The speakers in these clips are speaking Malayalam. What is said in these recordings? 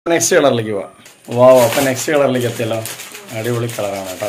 നെക്സ്റ്റ് കളറിലേക്ക് പോവാം വാവ് അപ്പൊ നെക്സ്റ്റ് കളറിലേക്ക് എത്തിയല്ലോ അടിപൊളി കളറാണ് കേട്ടോ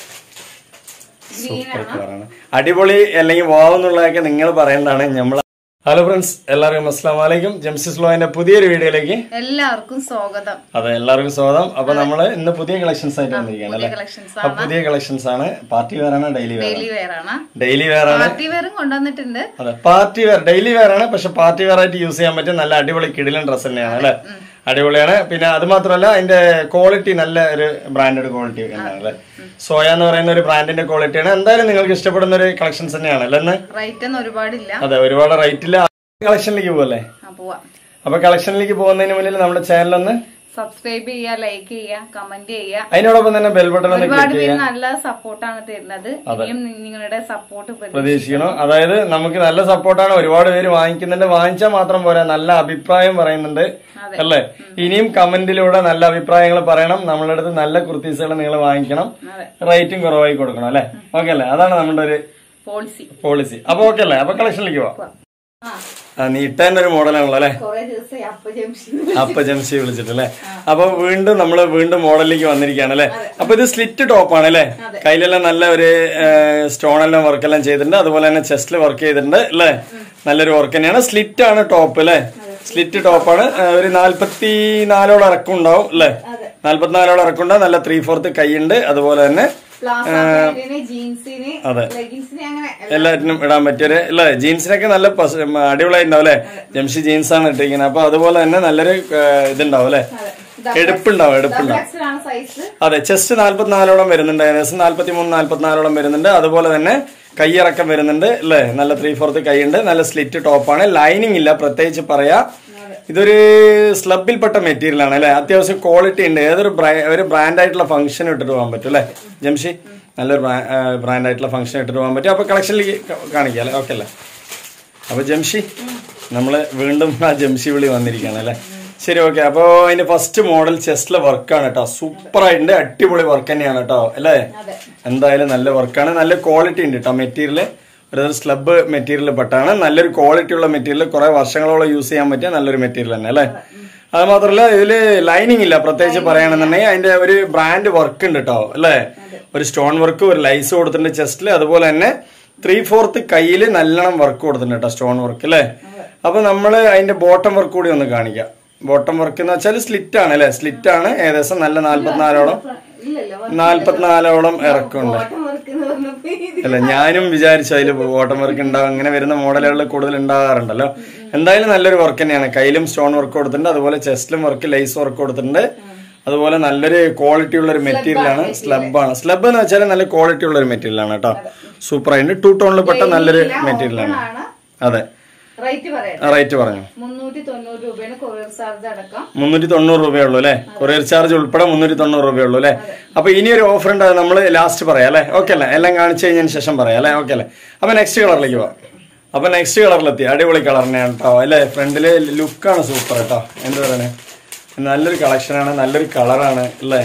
സൂപ്പർ കളറാണ് അടിപൊളി അല്ലെങ്കിൽ വാവ് എന്നുള്ളതൊക്കെ നിങ്ങൾ പറയേണ്ടതാണ് നമ്മൾ ഹലോ ഫ്രണ്ട്സ് എല്ലാവർക്കും അസ്സാം വലൈക്കും ജംസിസ് ലോയിന്റെ പുതിയൊരു വീഡിയോയിലേക്ക് എല്ലാവർക്കും സ്വാഗതം അതെ എല്ലാവർക്കും സ്വാഗതം അപ്പൊ നമ്മള് ഇന്ന് പുതിയ കളക്ഷൻസ് ആയിട്ട് വന്നിരിക്കുകയാണ് അല്ലേ കളക്ഷൻസ് അപ്പൊ പുതിയ കളക്ഷൻസ് ആണ് പാർട്ടി വെയർ ആണ് ഡെയിലി വെയർ ഡെയിലി വെയർ ആണ് ഡെയിലി വെയർ ആണ് പാർട്ടി വെയറും കൊണ്ടുവന്നിട്ടുണ്ട് അതെ പാർട്ടി വെയർ ഡെയിലി വെയർ ആണ് പക്ഷെ പാർട്ടി വെയർ ആയിട്ട് യൂസ് ചെയ്യാൻ പറ്റിയ നല്ല അടിപൊളി കിടിലൻ ഡ്രസ് തന്നെയാണ് അല്ലെ അടിപൊളിയാണ് പിന്നെ അത് മാത്രമല്ല അതിന്റെ ക്വാളിറ്റി നല്ല ഒരു ബ്രാൻഡഡ് ക്വാളിറ്റി തന്നെയാണ് അല്ലെ സോയ എന്ന് പറയുന്ന ഒരു ബ്രാൻഡിന്റെ ക്വാളിറ്റിയാണ് എന്തായാലും നിങ്ങൾക്ക് ഇഷ്ടപ്പെടുന്ന ഒരു കളക്ഷൻസ് തന്നെയാണ് അല്ലേ ഇന്ന്? റേറ്റ് ഒന്നും ഒരുപാടില്ല അതെ ഒരുപാട് റേറ്റില്ല കളക്ഷനിലേക്ക് പോകല്ലേ ആ, പോവാം അപ്പൊ കളക്ഷനിലേക്ക് പോകുന്നതിന് മുന്നിൽ നമ്മുടെ ചാനൽ ഒന്ന് സബ്സ്ക്രൈബ് ചെയ്യുക ലൈക്ക് ചെയ്യുക കമന്റ് ചെയ്യുക അതിനോടൊപ്പം തന്നെ ബെൽ ബട്ടൺ ഒന്ന് ഒരുപാട് ക്ലിക്ക് പേര് ചെയ്യാം നല്ല സപ്പോർട്ടാണ് തരുന്നത് ഇനിയും നി- നിങ്ങളുടെ സപ്പോർട്ട് പ്രതീക്ഷിക്കണം അതായത് നമുക്ക് നല്ല സപ്പോർട്ടാണ് ഒരുപാട് പേര് വാങ്ങിക്കുന്നുണ്ട് വാങ്ങിച്ചാൽ മാത്രം പോരാ നല്ല അഭിപ്രായം പറയുന്നുണ്ട് അല്ലേ ഇനിയും കമന്റിലൂടെ നല്ല അഭിപ്രായങ്ങൾ പറയണം നമ്മളുടെ അടുത്ത് നല്ല കുർത്തീസുകൾ നിങ്ങൾ വാങ്ങിക്കണം അതെ റേറ്റും കുറവായി കൊടുക്കണം അല്ലെ ഓക്കെ അല്ലേ അതാണ് നമ്മുടെ ഒരു പോളിസി പോളിസി അപ്പൊ ഓക്കെ അല്ലേ അപ്പൊ കളക്ഷനിലേക്ക് പോവാം ആ ആ നീട്ടേന്റെ ഒരു മോഡലാണല്ലോ അല്ലെ കൊറേ ദിവസമായി അപ്പ ജംഗ്ഷൻ അപ്പൊ ജംസി വിളിച്ചിട്ടല്ലേ അപ്പൊ വീണ്ടും നമ്മള് വീണ്ടും മോഡലിലേക്ക് വന്നിരിക്കുകയാണ് അല്ലെ അപ്പൊ ഇത് സ്ലിറ്റ് ടോപ്പ് ആണ് അല്ലെ കയ്യിലെല്ലാം നല്ല ഒരു സ്റ്റോൺ എല്ലാം വർക്ക് എല്ലാം ചെയ്തിട്ടുണ്ട് അതുപോലെ തന്നെ ചെസ്റ്റിൽ വർക്ക് ചെയ്തിട്ടുണ്ട് അല്ലെ നല്ലൊരു വർക്ക് തന്നെയാണ് സ്ലിറ്റ് ആണ് ടോപ്പ് അല്ലെ സ്ലിറ്റ് ടോപ്പാണ് ഒരു നാല്പത്തി നാലോളം ഇറക്കം ഉണ്ടാവും അല്ലെ നാല്പത്തിനാലോളം ഇറക്കം ഉണ്ടാവും നല്ല ത്രീ ഫോർത്ത് കൈയുണ്ട് അതുപോലെ തന്നെ പ്ലാസോന് ജീൻസിന് അതെ. ലെഗിൻസിന് അങ്ങനെ എല്ലാറ്റിനും ഇടാൻ പറ്റിയൊരു അല്ലെ ജീൻസിനൊക്കെ നല്ല പസ്- ഉം, അടിപൊളിയായിട്ടുണ്ടാവും അല്ലെ ജംഷി ജീൻസ് ആണ് ഇട്ടിരിക്കുന്നത് അപ്പൊ അതുപോലെ തന്നെ നല്ലൊരു ആ, ഇതുണ്ടാവും അല്ലെ എടുപ്പുണ്ടാവും എടുപ്പുണ്ടാവും ആണ് സൈസ് അതെ ചെസ്റ്റ് നാല്പത്തിനാലോളം വരുന്നുണ്ട് ഏകദേശം നാല്പത്തി മൂന്ന് നാല്പത്തിനാലോളം വരുന്നുണ്ട് അതുപോലെ തന്നെ കൈയിറക്കം വരുന്നുണ്ട് അല്ലേ നല്ല ത്രീ ഫോർത്ത് കൈയുണ്ട് നല്ല സ്ലിറ്റ് ടോപ്പാണ് ലൈനിങ് ഇല്ല പ്രത്യേകിച്ച് പറയാ ഇതൊരു സ്ലബിൽപ്പെട്ട മെറ്റീരിയൽ ആണ് അല്ലെ അത്യാവശ്യം ക്വാളിറ്റി ഉണ്ട് ഏതൊരു ബ്രാ- ഒരു ബ്രാൻഡ് ആയിട്ടുള്ള ഫംഗ്ഷൻ ഇട്ടിട്ട് പോകാൻ പറ്റും അല്ലെ ജംഷി നല്ലൊരു ബ്രാൻഡ് ആയിട്ടുള്ള ഫംഗ്ഷൻ ഇട്ടിട്ട് പോകാൻ പറ്റും അപ്പൊ കളക്ഷനിലേക്ക് കാണിക്കാം അല്ലെ ഓക്കെ അല്ലേ അപ്പൊ ജംഷി നമ്മള് വീണ്ടും ആ ജംഷി വിളി വന്നിരിക്കുകയാണ് അല്ലെ ശരി ഓക്കെ അപ്പൊ അതിന്റെ ഫസ്റ്റ് മോഡൽ ചെസ്റ്റിലെ വർക്കാണ് കേട്ടോ സൂപ്പർ ആയിട്ടുണ്ട് അടിപൊളി വർക്ക് തന്നെയാണ് കേട്ടോ അല്ലേ അതെ എന്തായാലും നല്ല വർക്കാണ് നല്ല ക്വാളിറ്റി ഉണ്ട് കേട്ടോ മെറ്റീരിയൽ ഒരു സ്ലബ് മെറ്റീരിയൽ പെട്ടാണ് നല്ലൊരു ക്വാളിറ്റി ഉള്ള മെറ്റീരിയൽ കുറെ വർഷങ്ങളോളം യൂസ് ചെയ്യാൻ പറ്റിയ നല്ലൊരു മെറ്റീരിയൽ തന്നെ അല്ലേ അത് മാത്രമല്ല ഇതില് ലൈനിങ് ഇല്ല പ്രത്യേകിച്ച് പറയുകയാണെന്നുണ്ടെങ്കിൽ അതിന്റെ ഒരു ബ്രാൻഡ് വർക്ക് ഉണ്ട് കേട്ടോ അല്ലേ ഒരു സ്റ്റോൺ വർക്ക് ഒരു ലൈസ് കൊടുത്തിട്ടുണ്ട് ചെസ്റ്റിൽ അതുപോലെ തന്നെ ത്രീ ഫോർത്ത് കയ്യിൽ നല്ലോണം വർക്ക് കൊടുത്തിട്ടുണ്ട് കേട്ടോ സ്റ്റോൺ വർക്ക് അല്ലേ അപ്പൊ നമ്മള് അതിന്റെ ബോട്ടം വർക്ക് കൂടി ഒന്ന് കാണിക്കാം ബോട്ടം വർക്ക് എന്ന് വെച്ചാൽ സ്ലിറ്റ് ആണ് അല്ലെ സ്ലിറ്റ് ആണ് ഏകദേശം നല്ല നാല്പത്തിനാലോളം ഇല്ലല്ലോ നാല്പത്തിനാലോളം ഇറക്കമുണ്ട് വർക്ക് എന്ന് പറഞ്ഞപ്പോ ഇത് അല്ല ഞാനും വിചാരിച്ചു അതിൽ ഓട്ടം വർക്ക് ഉണ്ടാവും അങ്ങനെ വരുന്ന മോഡലുകൾ കൂടുതൽ ഉണ്ടാകാറുണ്ടല്ലോ എന്തായാലും നല്ലൊരു വർക്ക് തന്നെയാണ് കയ്യിലും സ്റ്റോൺ വർക്ക് കൊടുത്തിട്ടുണ്ട് അതുപോലെ ചെസ്റ്റിലും വർക്ക് ലൈസ് വർക്ക് കൊടുത്തിട്ടുണ്ട് അതുപോലെ നല്ലൊരു ക്വാളിറ്റി ഉള്ള ഒരു മെറ്റീരിയൽ ആണ് സ്ലബ് ആണ് സ്ലബ് എന്ന് വെച്ചാൽ നല്ല ക്വാളിറ്റി ഉള്ള ഒരു മെറ്റീരിയൽ ആണ് കേട്ടോ സൂപ്പർ ആയിട്ട് ടൂ ടോണിൽ പെട്ട നല്ലൊരു മെറ്റീരിയൽ ആണ് ആണ് അതെ റേറ്റ് പറയാം റേറ്റ് പറഞ്ഞു മുന്നൂറ്റി തൊണ്ണൂറ് രൂപയാണ് കൊറിയർ ചാർജ് അടക്കം മുന്നൂറ്റി തൊണ്ണൂറ് രൂപയുള്ളൂ അല്ലെ കൊറിയർ ചാർജ് ഉൾപ്പെടെ മുന്നൂറ്റി തൊണ്ണൂറ് രൂപയുള്ളൂ അല്ലെ അപ്പൊ ഇനി ഒരു ഓഫർ ഉണ്ട് അത് നമ്മൾ ലാസ്റ്റ് പറയാം അല്ലെ ഓക്കെ അല്ലേ എല്ലാം കാണിച്ചു കഴിഞ്ഞതിന് ശേഷം പറയാം അല്ലെ ഓക്കെ അല്ലേ അപ്പൊ നെക്സ്റ്റ് കളറിലേക്ക് പോവാം അപ്പൊ നെക്സ്റ്റ് കളറിലെത്തി അടിപൊളി കളർ തന്നെയാണ് കേട്ടോ അല്ലെ ഫ്രണ്ടില് ലുക്കാണ് സൂപ്പർ കേട്ടോ എന്ത് പറയണേ നല്ലൊരു കളക്ഷനാണ് നല്ലൊരു കളറാണ് അല്ലേ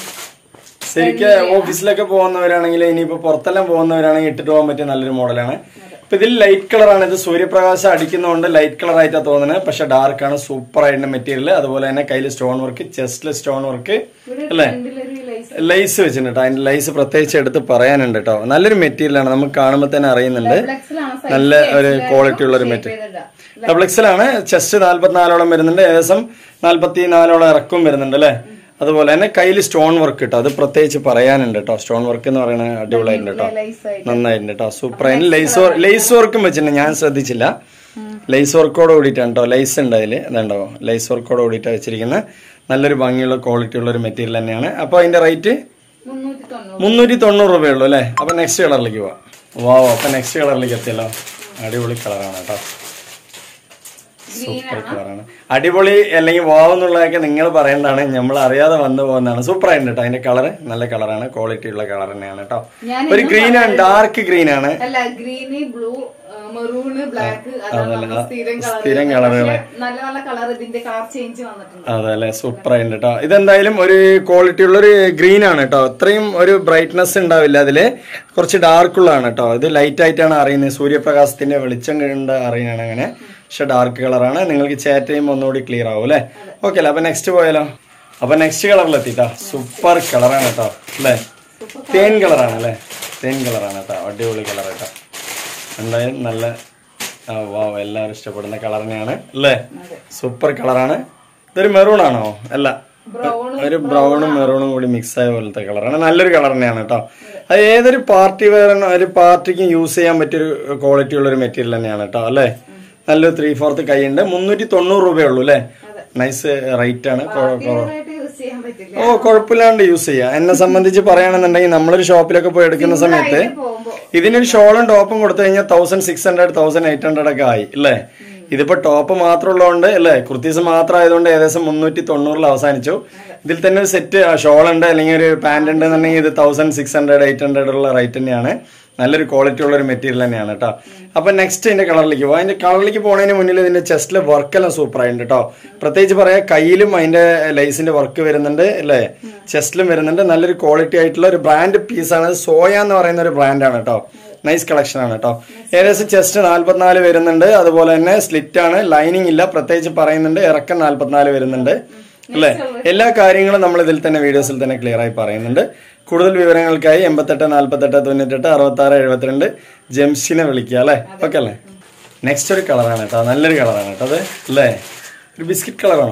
ശരിക്ക് ഓഫീസിലൊക്കെ പോകുന്നവരാണെങ്കിൽ ഇനിയിപ്പോ പുറത്തെല്ലാം പോകുന്നവരാണെങ്കിൽ ഇട്ടിട്ട് പോകാൻ പറ്റിയ നല്ലൊരു മോഡലാണ് ഇപ്പൊ ഇതിൽ ലൈറ്റ് കളറാണ് ഇത് സൂര്യപ്രകാശം അടിക്കുന്നതുകൊണ്ട് ലൈറ്റ് കളർ ആയിട്ടാണ് തോന്നുന്നത് പക്ഷെ ഡാർക്ക് ആണ് സൂപ്പർ ആയിട്ടുള്ള മെറ്റീരിയൽ അതുപോലെ തന്നെ കയ്യിൽ സ്റ്റോൺ വർക്ക് ചെസ്റ്റിൽ സ്റ്റോൺ വർക്ക് അല്ലേ ഫ്രണ്ടിലൊരു ലൈസ് ലൈസ് വെച്ചിട്ടുണ്ട് അതിന്റെ ലൈസ് പ്രത്യേകിച്ച് എടുത്ത് പറയാനുണ്ട് കേട്ടോ നല്ലൊരു മെറ്റീരിയൽ ആണ് നമുക്ക് കാണുമ്പോൾ തന്നെ അറിയുന്നുണ്ട് ഫ്ലെക്സിലാണ് നല്ല ഒരു ക്വാളിറ്റി ഉള്ള ഒരു മെറ്റീരിയൽ ഡബിൾ എക്സലാണ് ചെസ്റ്റ് നാല്പത്തിനാലോളം വരുന്നുണ്ട് ഏകദേശം നാല്പത്തി നാലോളം ഇറക്കും വരുന്നുണ്ട് അല്ലേ അതുപോലെ തന്നെ കയ്യിൽ സ്റ്റോൺ വർക്ക് കേട്ടോ അത് പ്രത്യേകിച്ച് പറയാനുണ്ട് കേട്ടോ സ്റ്റോൺ വർക്ക് എന്ന് പറയുന്നത് അടിപൊളിയായിട്ടുണ്ട് കേട്ടോ ലൈസ് ആയിട്ട് നന്നായിട്ടുണ്ട് കേട്ടോ സൂപ്പർ അതിന് ലൈസ് ലൈസ് വർക്കും വെച്ചിട്ടുണ്ട് ഞാൻ ശ്രദ്ധിച്ചില്ല ലൈസ് വർക്കോട് കൂടിയിട്ടാണ് കേട്ടോ ലൈസ് ഉണ്ട് അതിൽ അതുണ്ടോ ലൈസ് വർക്കോട് കൂടിയിട്ടാണ് വെച്ചിരിക്കുന്നത് നല്ലൊരു ഭംഗിയുള്ള ക്വാളിറ്റി ഉള്ള ഒരു മെറ്റീരിയൽ തന്നെയാണ് അപ്പോൾ അതിന്റെ റേറ്റ് മുന്നൂറ്റി തൊണ്ണൂറ് മുന്നൂറ്റി തൊണ്ണൂറ് രൂപയുള്ളൂ അല്ലേ അപ്പൊ നെക്സ്റ്റ് കളറിലേക്ക് പോവാം വാവോ അപ്പൊ നെക്സ്റ്റ് കളറിലേക്ക് എത്തിയല്ലോ അടിപൊളി കളറാണ് കേട്ടോ സൂപ്പർ കളറാണ് അടിപൊളി അല്ലെങ്കിൽ വാവ് എന്നുള്ളതൊക്കെ നിങ്ങൾ പറയേണ്ടതാണ് നമ്മൾ അറിയാതെ വന്നു പോകുന്നതാണ് സൂപ്പർ ആയിട്ടുണ്ട് കേട്ടോ അതിന്റെ കളർ നല്ല കളറാണ് ക്വാളിറ്റി ഉള്ള കളർ തന്നെയാണ് കേട്ടോ ഞാൻ ഒരു ഗ്രീൻ ആണ് ഡാർക്ക് ഗ്രീൻ ആണ് അല്ല ഗ്രീന് ബ്ലൂ മെറൂണ് ബ്ലാക്ക് അതാണ് നമ്മുടെ സ്ഥിരം സ്ഥിരം കളർ കളറുകള് നല്ല നല്ല കളർ ഇതിന്റെ കളർ ചേഞ്ച് വന്നിട്ടുണ്ട് അതെ അല്ലെ സൂപ്പർ ആയിട്ടുണ്ട് കേട്ടോ ഇതെന്തായാലും ഒരു ക്വാളിറ്റി ഉള്ള ഒരു ഗ്രീൻ ആണ് കേട്ടോ അത്രയും ഒരു ബ്രൈറ്റ്നസ് ഉണ്ടാവില്ല അതില് കുറച്ച് ഡാർക്ക് ഉള്ളതാണ് കേട്ടോ ഇത് ലൈറ്റ് ആയിട്ടാണ് അറിയുന്നത് സൂര്യപ്രകാശത്തിന്റെ വെളിച്ചം കണ്ട് അറിയുന്നതാണ് അങ്ങനെ പക്ഷെ ഡാർക്ക് കളറാണ് നിങ്ങൾക്ക് ചാറ്റ് ചെയ്യുമ്പോൾ ഒന്നുകൂടി ക്ലിയർ ആവും അല്ലേ ഓക്കെ അല്ലേ അപ്പൊ നെക്സ്റ്റ് പോയാലോ അപ്പൊ നെക്സ്റ്റ് കളറിലെത്തിട്ടാ സൂപ്പർ കളറാണ് കേട്ടോ അല്ലേ തേൻ കളറാണ് അല്ലേ തേൻ കളറാണ് കേട്ടോ അടിപൊളി കളർ കേട്ടോ എന്തായാലും നല്ല ആ, വാവ് എല്ലാവരും ഇഷ്ടപ്പെടുന്ന കളർ തന്നെയാണ് അല്ലേ സൂപ്പർ കളറാണ് ഇതൊരു മെറൂൺ ആണോ അല്ല ഒരു ബ്രൗണും മെറൂണും കൂടി മിക്സ് ആയ പോലത്തെ കളറാണ് നല്ലൊരു കളർ തന്നെയാണ് കേട്ടോ അത് ഏതൊരു പാർട്ടി വെയർ ഒരു പാർട്ടിക്കും യൂസ് ചെയ്യാൻ പറ്റിയൊരു ക്വാളിറ്റി ഉള്ള ഒരു മെറ്റീരിയൽ തന്നെയാണ് കേട്ടോ അല്ലേ നല്ലൊരു ത്രീ ഫോർത്ത് കൈയുണ്ട് മുന്നൂറ്റി തൊണ്ണൂറ് രൂപയേ ഉള്ളൂ അല്ലേ നൈസ് റേറ്റ് ആണ് കൊ- കൊ- ആയിട്ട് യൂസ് ചെയ്യാൻ പറ്റില്ല ഓ കുഴപ്പമില്ലാണ്ട് യൂസ് ചെയ്യാം എന്നെ സംബന്ധിച്ച് പറയുകയാണെന്നുണ്ടെങ്കിൽ നമ്മളൊരു ഷോപ്പിലൊക്കെ പോയി എടുക്കുന്ന സമയത്ത് പോകുമ്പോ ഇതിനൊരു ഷോളും ടോപ്പും കൊടുത്തു കഴിഞ്ഞാൽ thousand six hundred thousand eight hundred ഒക്കെ ആയി അല്ലേ ഇതിപ്പോ ടോപ്പ് മാത്രം ഉള്ളതുകൊണ്ട് അല്ലേ കുർത്തീസ് മാത്രം ആയതുകൊണ്ട് ഏകദേശം മുന്നൂറ്റി തൊണ്ണൂറിൽ അവസാനിച്ചു ഇതിൽ തന്നെ ഒരു സെറ്റ് ഷോൾ ഉണ്ട് അല്ലെങ്കിൽ ഒരു പാന്റ് ഉണ്ട് എന്നുണ്ടെങ്കിൽ ഇത് thousand six hundred eight hundred ഉള്ള റേറ്റ് തന്നെയാണ് നല്ലൊരു ക്വാളിറ്റി ഉള്ള ഒരു മെറ്റീരിയൽ തന്നെയാണ് കേട്ടോ അപ്പൊ നെക്സ്റ്റ് ഇതിന്റെ കളറിലേക്ക് പോകും അതിന്റെ കളറിലേക്ക് പോകുന്നതിന് മുന്നിൽ ഇതിന്റെ ചെസ്റ്റിലെ വർക്കെല്ലാം സൂപ്പർ ആയിട്ടുണ്ട് കേട്ടോ പ്രത്യേകിച്ച് പറയാം കയ്യിലും അതിന്റെ ലൈസിന്റെ വർക്ക് വരുന്നുണ്ട് അല്ലേ ചെസ്റ്റിലും വരുന്നുണ്ട് നല്ലൊരു ക്വാളിറ്റി ആയിട്ടുള്ള ഒരു ബ്രാൻഡ് പീസാണ് സോയ എന്ന് പറയുന്ന ഒരു ബ്രാൻഡാണ് കേട്ടോ നൈസ് കളക്ഷൻ ആണ് കേട്ടോ ഏകദേശം ചെസ്റ്റ് നാല്പത്തിനാല് വരുന്നുണ്ട് അതുപോലെ തന്നെ സ്ലിറ്റ് ആണ് ലൈനിങ് ഇല്ല പ്രത്യേകിച്ച് പറയുന്നുണ്ട് ഇറക്കം നാല്പത്തിനാല് വരുന്നുണ്ട് അല്ലേ എല്ലാ കാര്യങ്ങളും നമ്മൾ ഇതിൽ തന്നെ വീഡിയോസിൽ തന്നെ ക്ലിയർ ആയി പറയുന്നുണ്ട് കൂടുതൽ വിവരങ്ങൾക്കായി എൺപത്തെട്ട് നാല്പത്തെട്ട് തൊണ്ണൂറ്റെട്ട് അറുപത്തി ആറ് എഴുപത്തിരണ്ട് ജംഷിനെ വിളിക്കുക അല്ലേ ഓക്കെ അല്ലേ നെക്സ്റ്റ് ഒരു കളറാണ് കേട്ടോ നല്ലൊരു കളറാണ് കേട്ടോ അത് അല്ലേ ഒരു ബിസ്ക്കറ്റ് കളറാണോ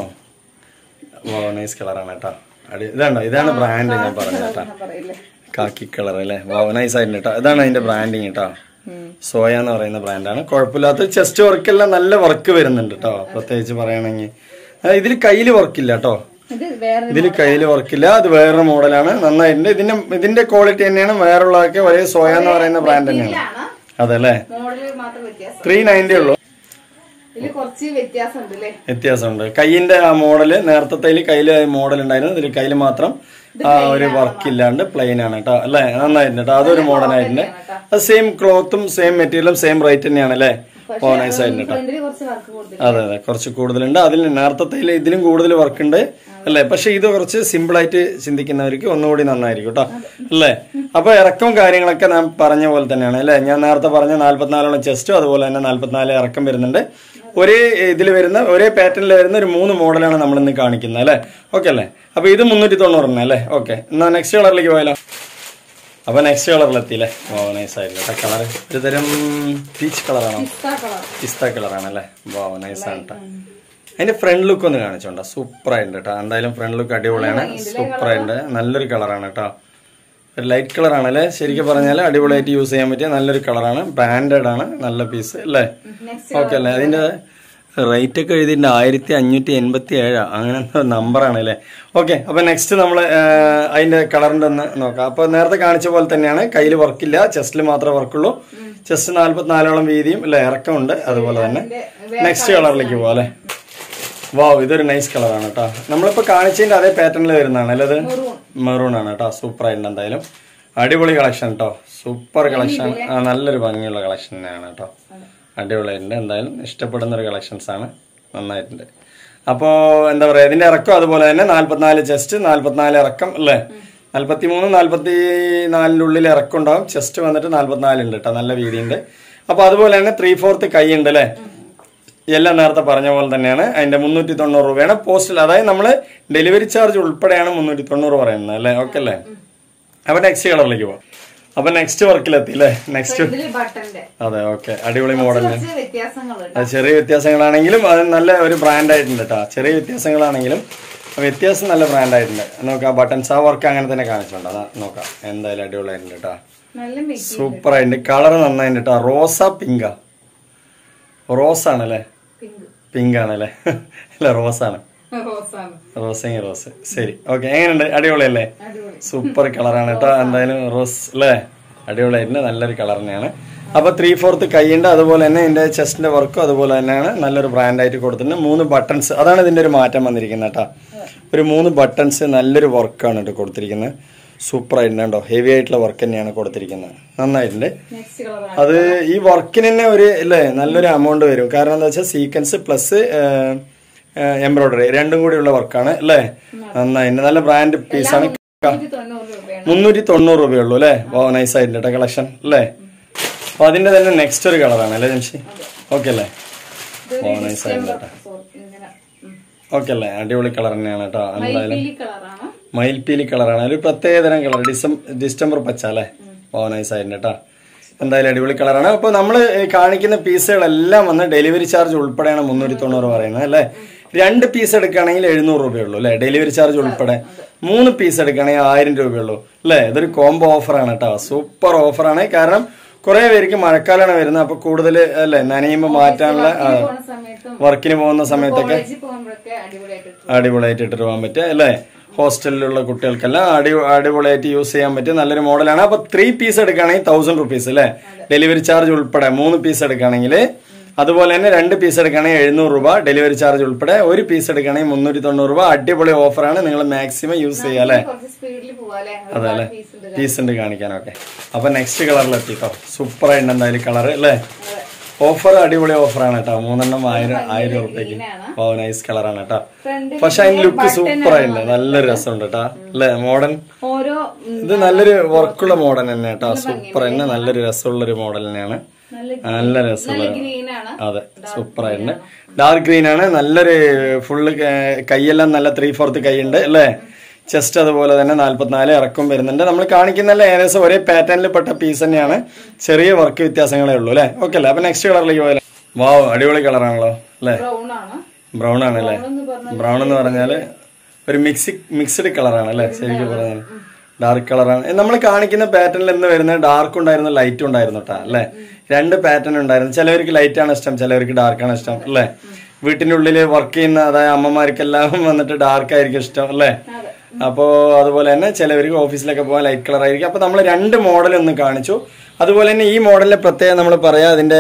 ഓ നൈസ് കളറാണ് കേട്ടോ അടി ഇതാണ്ടോ ഇതാണ് ബ്രാൻഡ് ഞാൻ പറഞ്ഞത് കേട്ടോ പറയില്ലേ കാക്കി കളർ അല്ലേ വാ നൈസ് ആയിരുന്നു കേട്ടോ ഇതാണ് അതിന്റെ ബ്രാൻഡിങ് കേട്ടോ സോയ എന്ന് പറയുന്ന ബ്രാൻഡാണ് കുഴപ്പമില്ലാത്ത ചെസ്റ്റ് വർക്ക് എല്ലാം നല്ല വർക്ക് വരുന്നുണ്ട് കേട്ടോ പ്രത്യേകിച്ച് പറയുകയാണെങ്കിൽ ഇതിൽ കയ്യിൽ വർക്കില്ല കേട്ടോ ഇത് വേറെ ഇതിൽ കയ്യിൽ വർക്കില്ല അത് വേറൊരു മോഡലാണ് നന്നായിട്ടുണ്ട് ഇതിന്റെ ഇതിന്റെ ക്വാളിറ്റി തന്നെയാണ് വേറുള്ളതൊക്കെ ഒരേ സോയ എന്ന് പറയുന്ന ബ്രാൻഡ് തന്നെയാണ് ആണ് അതല്ലേ മോഡല് മാത്രം വ്യത്യാസം ത്രീ നയൻറ്റി ഉള്ളൂ ഇതില് കുറച്ച് വ്യത്യാസം ഉണ്ട് അല്ലേ വ്യത്യാസമുണ്ട് കയ്യിന്റെ ആ മോഡല് നേരത്തെ കയ്യിൽ മോഡൽ ഉണ്ടായിരുന്നു ഇതിൽ കയ്യിൽ മാത്രം ആ ഒരു വർക്ക് ഇല്ലാണ്ട് പ്ലെയിൻ ആണ് കേട്ടോ അല്ലേ നന്നായിട്ടുണ്ട് കേട്ടോ അതൊരു മോഡലായിട്ടുണ്ട് അത് സെയിം ക്ലോത്തും സെയിം മെറ്റീരിയലും സെയിം റേറ്റ് തന്നെയാണ് അല്ലേ ഓ നൈസ് ആയിട്ടുണ്ട് കേട്ടോ ഫ്രണ്ടില് കുറച്ച് വർക്ക് കൊടുത്തിട്ട് അതെ അതെ കുറച്ച് കൂടുതലുണ്ട് അതിൽ നേരത്തെ ഇതിലും കൂടുതൽ വർക്ക് ഉണ്ട് അല്ലേ പക്ഷെ ഇത് കുറച്ച് സിമ്പിൾ ആയിട്ട് ചിന്തിക്കുന്നവർക്ക് ഒന്നുകൂടി നന്നായിരിക്കും കേട്ടോ അല്ലേ അപ്പൊ ഇറക്കവും കാര്യങ്ങളൊക്കെ ഞാൻ പറഞ്ഞ പോലെ തന്നെയാണ് അല്ലേ ഞാൻ നേരത്തെ പറഞ്ഞ നാല്പത്തിനാലോളം ചെസ്റ്റും അതുപോലെ തന്നെ നാല്പത്തിനാല് ഇറക്കം വരുന്നുണ്ട് ഒരേ ഇതിൽ വരുന്ന ഒരേ പാറ്റേണിൽ വരുന്ന ഒരു മൂന്ന് മോഡലാണ് നമ്മൾ ഇന്ന് കാണിക്കുന്നത് അല്ലേ ഓക്കെ അല്ലേ അപ്പൊ ഇത് മുന്നൂറ്റി തൊണ്ണൂറിന് അല്ലേ ഓക്കെ എന്നാ നെക്സ്റ്റ് കളറിലേക്ക് പോയാലോ അപ്പൊ നെക്സ്റ്റ് കളറിലെത്തിയില്ലേ ഓ നൈസ് ആയിരുന്നു കേട്ടോ കളർ ഒരു തരം പീച്ച് കളറാണോ പിസ്ത കളർ പിസ്ത കളറാണ് അല്ലേ വാ നൈസ് ആണ് കേട്ടോ അതിന്റെ ഫ്രണ്ട് ലുക്ക് ഒന്ന് കാണിച്ചോണ്ട സൂപ്പർ ആയിട്ടുണ്ട് കേട്ടോ എന്തായാലും ഫ്രണ്ട് ലുക്ക് അടിപൊളിയാണ് സൂപ്പർ ആയിട്ടുണ്ട് നല്ലൊരു കളറാണ് കേട്ടോ ഒരു ലൈറ്റ് കളറാണ് അല്ലേ ശരിക്കും പറഞ്ഞാൽ അടിപൊളിയായിട്ട് യൂസ് ചെയ്യാൻ പറ്റിയ നല്ലൊരു കളറാണ് ബ്രാൻഡഡ് ആണ് നല്ല പീസ് അല്ലേ നെക്സ്റ്റ് ഓക്കെ അല്ലേ അതിന്റെ റേറ്റ് ഒക്കെ എഴുതിയിട്ടുണ്ട് ആയിരത്തി അഞ്ഞൂറ്റി എൺപത്തി ഏഴാ അങ്ങനെ നമ്പറാണ് അല്ലേ ഓക്കെ അപ്പൊ നെക്സ്റ്റ് നമ്മൾ അതിന്റെ കളറിന്റെ ഒന്ന് നോക്കാം അപ്പൊ നേരത്തെ കാണിച്ച പോലെ തന്നെയാണ് കയ്യിൽ വർക്കില്ല ചെസ്റ്റിൽ മാത്രമേ വർക്കുള്ളൂ ചെസ്റ്റ് നാല്പത്തിനാലോളം വീതിയും അല്ലെ ഇറക്കമുണ്ട് അതുപോലെ തന്നെ നെക്സ്റ്റ് കളറിലേക്ക് പോവാം അല്ലേ വാവ് ഇതൊരു നൈസ് കളറാണ് കേട്ടോ നമ്മളിപ്പോ കാണിച്ചതിന്റെ അതേ പാറ്റേണിൽ വരുന്നതാണ് അല്ലേ ഇത് മെറൂൺ ആണ് കേട്ടോ സൂപ്പർ ആയിട്ടുണ്ട് എന്തായാലും അടിപൊളി കളക്ഷൻ കേട്ടോ സൂപ്പർ കളക്ഷൻ ആ നല്ലൊരു ഭംഗിയുള്ള കളക്ഷൻ തന്നെയാണ് കേട്ടോ അടിപൊളിയായിട്ടുണ്ട് എന്തായാലും ഇഷ്ടപ്പെടുന്ന ഒരു കളക്ഷൻസ് ആണ് നന്നായിട്ടുണ്ട് അപ്പോ എന്താ പറയാ ഇതിന്റെ ഇറക്കം അതുപോലെ തന്നെ നാല്പത്തിനാല് ചെസ്റ്റ് നാല്പത്തിനാല് ഇറക്കം അല്ലേ നാല്പത്തി മൂന്ന് നാല്പത്തി നാലിന്റെ ഉള്ളിൽ ഇറക്കം ഉണ്ടാവും ചെസ്റ്റ് വന്നിട്ട് നാല്പത്തിനാല് ഉണ്ട് കേട്ടോ നല്ല വീതിയുണ്ട് അപ്പൊ അതുപോലെ തന്നെ ത്രീ ഫോർത്ത് കൈ ഉണ്ട് അല്ലേ എല്ലാം നേരത്തെ പറഞ്ഞ പോലെ തന്നെയാണ് അതിന്റെ മുന്നൂറ്റി തൊണ്ണൂറ് രൂപയാണ് പോസ്റ്റൽ അതായത് നമ്മൾ ഡെലിവറി ചാർജ് ഉൾപ്പെടെയാണ് മുന്നൂറ്റി തൊണ്ണൂറ് പറയുന്നത് അല്ലേ ഓക്കെ അല്ലേ അപ്പൊ നെക്സ്റ്റ് കളറിലേക്ക് പോവാം അപ്പൊ നെക്സ്റ്റ് വർക്കിലെത്തി അല്ലേ നെക്സ്റ്റ് ഇതില് ബട്ടന്റെ അതെ ഓക്കെ അടിപൊളി മോഡലിന് കുറച്ച് വ്യത്യാസങ്ങളുണ്ട് അത് ചെറിയ വ്യത്യാസങ്ങളാണെങ്കിലും അത് നല്ല ഒരു ബ്രാൻഡ് ആയിട്ടുണ്ട് കേട്ടോ ചെറിയ വ്യത്യാസങ്ങളാണെങ്കിലും വ്യത്യാസം നല്ല ബ്രാൻഡ് ആയിട്ടുണ്ട് നോക്കാം ബട്ടൺസ് ആ വർക്ക് അങ്ങനെ തന്നെ കാണിച്ചോണ്ട് അതാ നോക്കാം എന്തായാലും അടിപൊളിയായിട്ടുണ്ട് കേട്ടോ നല്ല മിക്സ് സൂപ്പർ ആയിട്ടുണ്ട് കളർ നന്നായിട്ടുണ്ട് കേട്ടോ റോസ പിങ്കാ റോസ് ആണല്ലേ പിങ്ക് പിങ്ക് ആണല്ലേ അല്ല റോസ് ആണ് റോസാണ് റോസെങ്കിൽ റോസ് ശരി ഓക്കെ എങ്ങനെയുണ്ട് അടിപൊളിയല്ലേ അടിപൊളി സൂപ്പർ കളറാണ് കേട്ടോ എന്തായാലും റോസ് അല്ലേ അടിപൊളിയായിട്ടുണ്ട് നല്ലൊരു കളർ തന്നെയാണ് അപ്പൊ ത്രീ ഫോർത്ത് കൈയുണ്ട് അതുപോലെ തന്നെ ഇതിന്റെ ചെസ്റ്റിന്റെ വർക്കും അതുപോലെ തന്നെയാണ് നല്ലൊരു ബ്രാൻഡായിട്ട് കൊടുത്തിട്ടുണ്ട് മൂന്ന് ബട്ടൺസ് അതാണ് ഇതിന്റെ ഒരു മാറ്റം വന്നിരിക്കുന്നത് കേട്ടോ ഒരു മൂന്ന് ബട്ടൺസ് നല്ലൊരു വർക്കാണ് കേട്ടോ കൊടുത്തിരിക്കുന്നത് സൂപ്പർ ആയിട്ടുണ്ട് കേട്ടോ ഹെവി ആയിട്ടുള്ള വർക്ക് തന്നെയാണ് കൊടുത്തിരിക്കുന്നത് നന്നായിട്ടുണ്ട് നെക്സ്റ്റ് കളറാണ് അത് ഈ വർക്കിന് തന്നെ ഒരു അല്ലേ നല്ലൊരു എമൗണ്ട് വരും കാരണം എന്താ വെച്ചാൽ സീക്വൻസ് പ്ലസ് എംബ്രോയിഡറി രണ്ടും കൂടിയുള്ള വർക്കാണ് അല്ലേ നന്നായി നല്ല ബ്രാൻഡ് പീസാണ് നൂറ്റി തൊണ്ണൂറ് രൂപയാണ് മുന്നൂറ്റി തൊണ്ണൂറ് രൂപയുള്ളൂ അല്ലേ ഓ നൈസ് ആയിട്ടുണ്ട് കേട്ടോ കളക്ഷൻ അല്ലേ അപ്പൊ അതിന്റെ തന്നെ നെക്സ്റ്റ് ഒരു കളറാണ് അല്ലേ ജംഷി ഓക്കെ അല്ലേ ഓ നൈസ് ആയിരുന്നു കേട്ടോ ഇങ്ങനെ ഉം. ഓക്കെ അല്ലേ അടിപൊളി കളർ തന്നെയാണ് കേട്ടോ എന്തായാലും പീലി കളറാണ് മയിൽപ്പീലി കളറാണ് ഒരു പ്രത്യേകതരം കളർ ഡിസം ഡിസ്റ്റംബർ പച്ച അല്ലേ ഓ നൈസ് ആയിരുന്നു കേട്ടോ എന്തായാലും അടിപൊളി കളറാണ് അപ്പോൾ നമ്മൾ കാണിക്കുന്ന പീസുകളെല്ലാം വന്ന് ഡെലിവറി ചാർജ് ഉൾപ്പെടെയാണ് മുന്നൂറ്റി തൊണ്ണൂറ് പറയുന്നത് അല്ലേ രണ്ട് പീസ് എടുക്കുകയാണെങ്കിൽ എഴുന്നൂറ് രൂപയുള്ളൂ അല്ലേ ഡെലിവറി ചാർജ് ഉൾപ്പെടെ മൂന്ന് പീസ് എടുക്കുകയാണെങ്കിൽ ആയിരം രൂപയുള്ളൂ അല്ലേ ഇതൊരു കോംബോ ഓഫറാണ് കേട്ടോ സൂപ്പർ ഓഫറാണ് കാരണം കുറെ പേർക്ക് മഴക്കാലമാണ് വരുന്നത് അപ്പൊ കൂടുതൽ അല്ലേ നനയുമ്പോൾ മാറ്റാനുള്ള ആ, പോണ സമയത്തും വർക്കിന് പോകുന്ന സമയത്തൊക്കെ കോളേജിൽ പോകുമ്പോഴൊക്കെ അടിപൊളിയായിട്ട് ഇട്ടു. അടിപൊളിയായിട്ട് ഇട്ടിട്ട് പോകാൻ പറ്റുക അല്ലേ ഹോസ്റ്റലിലുള്ള കുട്ടികൾക്കെല്ലാം അടി അടിപൊളിയായിട്ട് യൂസ് ചെയ്യാൻ പറ്റിയ നല്ലൊരു മോഡലാണ് അപ്പൊ ത്രീ പീസ് എടുക്കുകയാണെങ്കിൽ തൗസൻഡ് റുപ്പീസ് അല്ലേ ഡെലിവറി ചാർജ് ഉൾപ്പെടെ മൂന്ന് പീസ് എടുക്കുകയാണെങ്കിൽ അതുപോലെ തന്നെ രണ്ട് പീസ് എടുക്കുകയാണെങ്കിൽ എഴുന്നൂറ് രൂപ ഡെലിവറി ചാർജ് ഉൾപ്പെടെ ഒരു പീസ് എടുക്കുകയാണെങ്കിൽ മുന്നൂറ്റി തൊണ്ണൂറ് രൂപ അടിപൊളി ഓഫറാണ് നിങ്ങൾ മാക്സിമം യൂസ് ചെയ്യുക അല്ലേ കുറച്ച് സ്പീഡിൽ പോവാല്ലേ അതെ അല്ലേ പീസ് ഉണ്ട് പീസ് ഉണ്ട് കാണിക്കാനൊക്കെ അപ്പൊ നെക്സ്റ്റ് കളറിൽ എത്തിട്ടോ സൂപ്പർ ആയിട്ട് എന്തായാലും കളർ അല്ലേ ഓഫർ അടിപൊളി ഓഫറാണ് കേട്ടോ മൂന്നെണ്ണം ആയിരം ആയിരം റുപ്യക്ക് ഓ നൈസ് കളറാണ് കേട്ടോ ഫ്രണ്ട് പക്ഷെ അതിന്റെ ലുക്ക് സൂപ്പർ ആയിട്ടുണ്ട് നല്ലൊരു രസമുണ്ട് കേട്ടോ അല്ലേ മോഡൺ ഓരോ ഉം, ഇത് നല്ലൊരു വർക്കുള്ള മോഡൽ തന്നെ കേട്ടോ സൂപ്പർ തന്നെ നല്ലൊരു രസമുള്ള ഒരു മോഡൽ തന്നെയാണ് നല്ല നല്ല രസമുള്ള ഗ്രീൻ ആണ് അതെ സൂപ്പർ ആയിട്ടുണ്ട് ഡാർക്ക് ഗ്രീൻ ആണ് നല്ലൊരു ഫുള്ള് കൈയെല്ലാം നല്ല ത്രീ ഫോർത്ത് കൈയുണ്ട് അല്ലേ ചെസ്റ്റ് അതുപോലെ തന്നെ നാല്പത്തിനാല് ഇറക്കം വരുന്നുണ്ട് നമ്മൾ കാണിക്കുന്നല്ല ഏകദേശം ഒരേ പാറ്റേണിൽ പെട്ട പീസ് തന്നെയാണ് ചെറിയ വർക്ക് വ്യത്യാസങ്ങളേ ഉള്ളൂ അല്ലേ ഓക്കെ അല്ലേ അപ്പൊ നെക്സ്റ്റ് കളറിലേക്ക് പോയാലോ വാവ് അടിപൊളി കളറാണല്ലോ അല്ലേ ബ്രൗൺ ആണ് ബ്രൗൺ ആണല്ലേ എന്ന് പറഞ്ഞാൽ ബ്രൗൺ എന്ന് പറഞ്ഞാല് ഒരു മിക്സി മിക്സ്ഡ് കളറാണ് അല്ലേ ശരിക്കും പറഞ്ഞാൽ ഡാർക്ക് കളറാണ് നമ്മൾ കാണിക്കുന്ന പാറ്റേണിൽ എന്ന് വരുന്ന ഡാർക്ക് ഉണ്ടായിരുന്നു ലൈറ്റ് ഉണ്ടായിരുന്നു കേട്ടോ അല്ലേ രണ്ട് പാറ്റേൺ ഉണ്ടായിരുന്നു ചിലവർക്ക് ലൈറ്റ് ആണ് ഇഷ്ടം ചിലവർക്ക് ഡാർക്ക് ആണ് ഇഷ്ടം അല്ലേ വീട്ടിന്റെ ഉള്ളിൽ വർക്ക് ചെയ്യുന്ന അതായത് അമ്മമാർക്കെല്ലാം വന്നിട്ട് ഡാർക്ക് ആയിരിക്കും ഇഷ്ടം അല്ലേ അതെ അപ്പോ അതുപോലെ തന്നെ ചിലവർക്ക് ഓഫീസിലൊക്കെ പോകാൻ ലൈറ്റ് കളർ ആയിരിക്കും അപ്പൊ നമ്മൾ രണ്ട് മോഡൽ ഒന്ന് കാണിച്ചു അതുപോലെ തന്നെ ഈ മോഡലിന്റെ പ്രത്യേകത നമ്മൾ പറയാം അതിന്റെ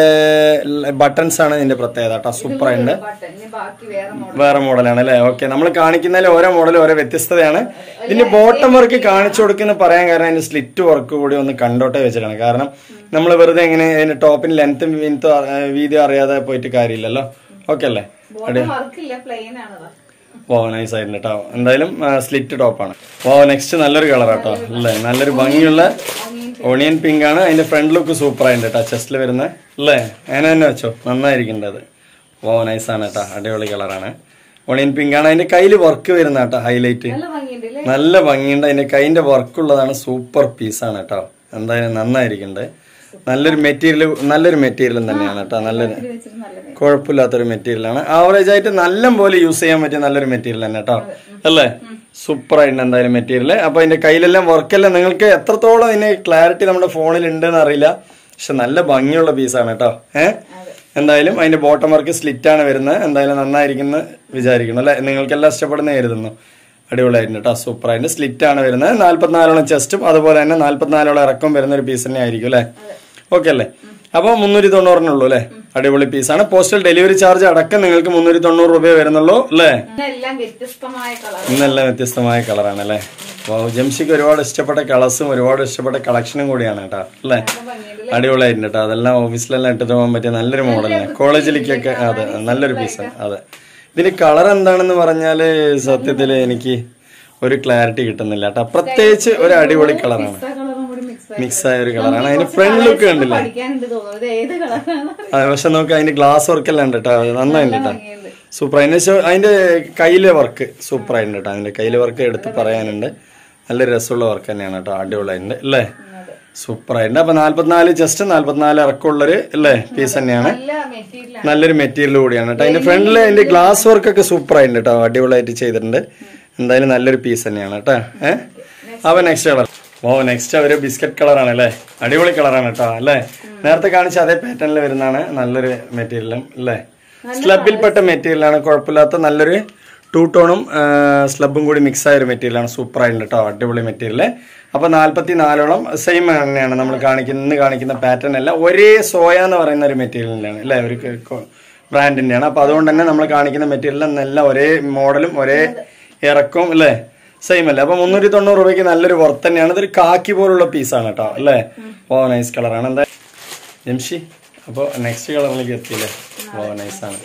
ബട്ടൺസ് ആണ് ഇതിന്റെ പ്രത്യേകത കേട്ടോ സൂപ്പർ ആയിട്ട് ബട്ടൺ ഇനി ബാക്കി വേറെ മോഡൽ വേറെ മോഡലാണ് അല്ലേ ഓക്കെ നമ്മൾ കാണിക്കുന്നതിൽ ഓരോ മോഡൽ ഓരോ വ്യത്യസ്തതയാണ് ഇതിന്റെ ബോട്ടം വർക്ക് കാണിച്ചു കൊടുക്കുന്ന പറയാൻ കാരണം അതിന്റെ സ്ലിറ്റ് വർക്ക് കൂടി ഒന്ന് കണ്ടോട്ടെ വെച്ചിട്ടാണ് കാരണം നമ്മൾ വെറുതെ എങ്ങനെ അതിന്റെ ടോപ്പിന് ലെങ്ത്തും വീനത്തും വീതിയും അറിയാതെ പോയിട്ട് കാര്യമില്ലല്ലോ ഓക്കെ അല്ലേ ബോട്ടം വർക്ക് ഇല്ല പ്ലെയിൻ ആണത് ഓ നൈസ് ആയിരുന്നു കേട്ടോ എന്തായാലും സ്ലിറ്റ് ടോപ്പാണ് ഓ നെക്സ്റ്റ് നല്ലൊരു കളർ കേട്ടോ അല്ലേ നല്ലൊരു ഭംഗിയുള്ള ഓണിയൻ പിങ്ക് ആണ് അതിന്റെ ഫ്രണ്ട് ലുക്ക് സൂപ്പർ ആയിട്ട് കേട്ടോ ചെസ്റ്റിൽ വരുന്ന അല്ലേ അങ്ങനെ തന്നെ വെച്ചോ നന്നായിരിക്കേണ്ടത് ഓ നൈസ് ആണ് കേട്ടോ അടിപൊളി കളറാണ് ഓണിയൻ പിങ്ക് ആണ് അതിന്റെ കയ്യിൽ വർക്ക് വരുന്ന കേട്ടോ ഹൈലൈറ്റ് നല്ല ഭംഗിയുണ്ട് അല്ലേ നല്ല ഭംഗിയുണ്ട് അതിന്റെ കൈന്റെ വർക്ക് ഉള്ളതാണ് സൂപ്പർ പീസാണ് കേട്ടോ എന്തായാലും നന്നായിരിക്കുന്നുണ്ട് നല്ലൊരു മെറ്റീരിയൽ നല്ലൊരു മെറ്റീരിയൽ തന്നെയാണ് കേട്ടോ നല്ലൊരു ഇത് വെച്ചിട്ട് നല്ല ഭംഗി. കുഴപ്പമില്ലാത്തൊരു മെറ്റീരിയലാണ് ആവറേജ് ആയിട്ട് നല്ല പോലെ യൂസ് ചെയ്യാൻ പറ്റിയ നല്ലൊരു മെറ്റീരിയൽ തന്നെ കേട്ടോ അല്ലേ സൂപ്പർ ആയിട്ട് എന്തായാലും മെറ്റീരിയൽ അപ്പൊ അതിന്റെ കയ്യിലെല്ലാം വർക്കെല്ലാം നിങ്ങൾക്ക് എത്രത്തോളം ഇതിന് ക്ലാരിറ്റി നമ്മുടെ ഫോണിൽ ഉണ്ടെന്ന് അറിയില്ല പക്ഷെ നല്ല ഭംഗിയുള്ള പീസാണ് കേട്ടോ ഏഹ് എന്തായാലും അതിന്റെ ബോട്ടം വർക്ക് സ്ലിറ്റ് ആണ് വരുന്നത് എന്തായാലും നന്നായിരിക്കുന്ന വിചാരിക്കുന്നു അല്ലെ നിങ്ങൾക്കെല്ലാം ഇഷ്ടപ്പെടുന്ന കരുതുന്നു അടിപൊളിയായിട്ടുണ്ട് കേട്ടോ സൂപ്പർ ആയിട്ട് സ്ലിറ്റ് ആണ് വരുന്നത് നാല്പത്തിനാലോളം ചെസ്റ്റും അതുപോലെ തന്നെ നാല്പത്തിനാലോളം ഇറക്കം വരുന്ന ഒരു പീസ് തന്നെ ആയിരിക്കും അല്ലേ ഓക്കെ അല്ലേ അപ്പോൾ മുന്നൂറ്റി തൊണ്ണൂറിനുള്ളൂ അല്ലേ അടിപൊളി പീസാണ് പോസ്റ്റൽ ഡെലിവറി ചാർജ് അടക്കം നിങ്ങൾക്ക് മുന്നൂറ്റി തൊണ്ണൂറ് രൂപയെ വരുന്നുള്ളൂ അല്ലേ ഇന്നെല്ലാം വ്യത്യസ്തമായ കളർ ഇന്നെല്ലാം വ്യത്യസ്തമായ കളറാണ് അല്ലേ വാവ് ജംഷിക്ക് ഒരുപാട് ഇഷ്ടപ്പെട്ട കളേഴ്സും ഒരുപാട് ഇഷ്ടപ്പെട്ട കളക്ഷനും കൂടിയാണ് കേട്ടോ അല്ലേ ഭംഗിയുണ്ട് അടിപൊളിയായിട്ടുണ്ട് കേട്ടോ അതെല്ലാം ഓഫീസിലെല്ലാം ഇട്ടിട്ട് പോകാൻ പറ്റിയ നല്ലൊരു മോഡലാണ് കോളേജിലേക്കൊക്കെ അതെ നല്ലൊരു പീസാണ് അതെ ഇതിന് കളർ എന്താണെന്ന് പറഞ്ഞാല് സത്യത്തിൽ എനിക്ക് ഒരു ക്ലാരിറ്റി കിട്ടുന്നില്ല കേട്ടോ പ്രത്യേകിച്ച് ഒരു അടിപൊളി കളറാണ് കളറും കൂടി മിക്സ് മിക്സ് ആയ ഒരു കളറാണ് അതിന് ഫ്രണ്ട് ലുക്ക് കണ്ടില്ലേ പഠിക്കാനുണ്ട് തോന്നുന്നു ഇത് ഏത് കളറാണ് അതെ പക്ഷെ നമുക്ക് അതിന്റെ ഗ്ലാസ് വർക്ക് എല്ലാം ഉണ്ട് കേട്ടോ അത് നന്നായിട്ടുണ്ട് കേട്ടോ ഭംഗിയുണ്ട് സൂപ്പർ അതിന്റെ ശോ- അതിന്റെ കയ്യിലെ വർക്ക് സൂപ്പർ ആയിട്ടുണ്ട് കേട്ടോ അതിന്റെ കയ്യിലെ വർക്ക് എടുത്ത് പറയാനുണ്ട് നല്ല രസമുള്ള വർക്ക് തന്നെയാണ് കേട്ടോ അടിപൊളിയായിട്ടുണ്ട് അല്ലേ അതെ. സൂപ്പർ ആയിട്ടുണ്ട് അപ്പൊ നാല്പത്തിനാല് ജസ്റ്റ് നാല്പത്തിനാല് ഇറക്കമുള്ളൊരു അല്ലേ പീസ് തന്നെയാണ് നല്ല മെറ്റീരിയൽ നല്ലൊരു മെറ്റീരിയൽ കൂടിയാണ് കേട്ടോ അതിന്റെ ഫ്രണ്ടിൽ അതിന്റെ ഗ്ലാസ് വർക്ക് ഒക്കെ സൂപ്പർ ആയിട്ടുണ്ട് കേട്ടോ അടിപൊളിയായിട്ട് ചെയ്തിട്ടുണ്ട് എന്തായാലും നല്ലൊരു പീസ് തന്നെയാണ് കേട്ടോ ഏഹ് അപ്പൊ നെക്സ്റ്റ് കളർ ഓ നെക്സ്റ്റ് അവര് ബിസ്ക്കറ്റ് കളറാണ് അല്ലേ അടിപൊളി കളറാണ് കേട്ടോ അല്ലേ നേരത്തെ കാണിച്ച അതേ പാറ്റേണിൽ വരുന്നതാണ് നല്ലൊരു മെറ്റീരിയലും അല്ലേ സ്ലബിൽപ്പെട്ട മെറ്റീരിയലാണ് കുഴപ്പമില്ലാത്ത നല്ലൊരു ടൂ ടോണും സ്ലബും കൂടി മിക്സ് ആയ ഒരു മെറ്റീരിയലാണ് സൂപ്പർ ആയിട്ടുണ്ട് കേട്ടോ അടിപൊളി മെറ്റീരിയൽ അപ്പൊ നാല്പത്തി നാലോളം സെയിം തന്നെയാണ് നമ്മൾ കാണിക്കുന്ന ഇന്ന് കാണിക്കുന്ന പാറ്റേൺ അല്ല ഒരേ സോയ എന്ന് പറയുന്ന ഒരു മെറ്റീരിയലിലാണ് അല്ലേ ഒരു ബ്രാൻഡിന്റെയാണ് അപ്പൊ അതുകൊണ്ട് തന്നെ നമ്മൾ കാണിക്കുന്ന മെറ്റീരിയൽ എല്ലാം ഒരേ മോഡലും ഒരേ ഇറക്കവും അല്ലേ സെയിം അല്ലേ അപ്പൊ മുന്നൂറ്റി തൊണ്ണൂറ് രൂപയ്ക്ക് നല്ലൊരു വർത്ത് തന്നെയാണ് ഇതൊരു കാക്കി പോലുള്ള പീസാണ് കേട്ടോ അല്ലേ ഓ നൈസ് കളറാണ് എന്താ ജംഷി അപ്പോൾ നെക്സ്റ്റ് കളറിലേക്ക് എത്തിയില്ലേ ഓ നൈസ് ആണ്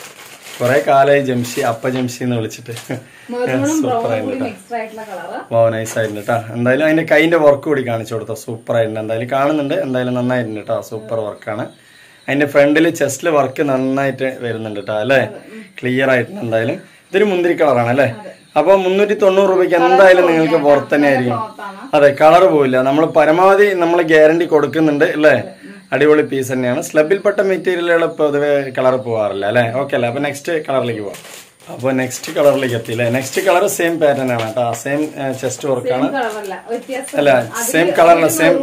കുറെ കാലമായി ജംഷി അപ്പ ജംഷി എന്ന് വിളിച്ചിട്ട് മെറൂണും ബ്രൗണും കൂടി മിക്സ് ആയിട്ടുള്ള കളറ് ഓ നൈസ് ആയിട്ടുണ്ട് കേട്ടോ എന്തായാലും അതിന്റെ കൈന്റെ വർക്ക് കൂടി കാണിച്ചു കൊടുത്തോ സൂപ്പർ ആയിട്ടുണ്ട് എന്തായാലും കാണുന്നുണ്ട് എന്തായാലും നന്നായിട്ടുണ്ട് കേട്ടോ സൂപ്പർ വർക്കാണ് അതിന്റെ ഫ്രണ്ടിൽ ചെസ്റ്റിൽ വർക്ക് നന്നായിട്ട് വരുന്നുണ്ട് കേട്ടോ അല്ലേ ക്ലിയർ ആയിട്ടുണ്ട് എന്തായാലും ഇതൊരു മുന്തിരി കളറാണ് അല്ലേ അപ്പൊ മുന്നൂറ്റി തൊണ്ണൂറ് രൂപയ്ക്ക് എന്തായാലും നിങ്ങൾക്ക് പുറത്ത് തന്നെ ആയിരിക്കും അതെ കളർ പോവില്ല നമ്മൾ പരമാവധി നമ്മൾ ഗ്യാരണ്ടി കൊടുക്കുന്നുണ്ട് അല്ലേ അടിപൊളി പീസ് തന്നെയാണ് സ്ലബിൽപ്പെട്ട മെറ്റീരിയലുകൾ പൊതുവെ കളർ പോവാറില്ല അല്ലേ ഓക്കെ അല്ലേ അപ്പൊ നെക്സ്റ്റ് കളറിലേക്ക് പോവാം അപ്പോൾ നെക്സ്റ്റ് കളറിലേക്ക് എത്തി അല്ലേ നെക്സ്റ്റ് കളർ സെയിം പാറ്റേൺ ആണ് കേട്ടോ സെയിം ചെസ്റ്റ് വർക്കാണ് കളറല്ല വ്യത്യാസം അല്ല സെയിം കളറില്ല സെയിം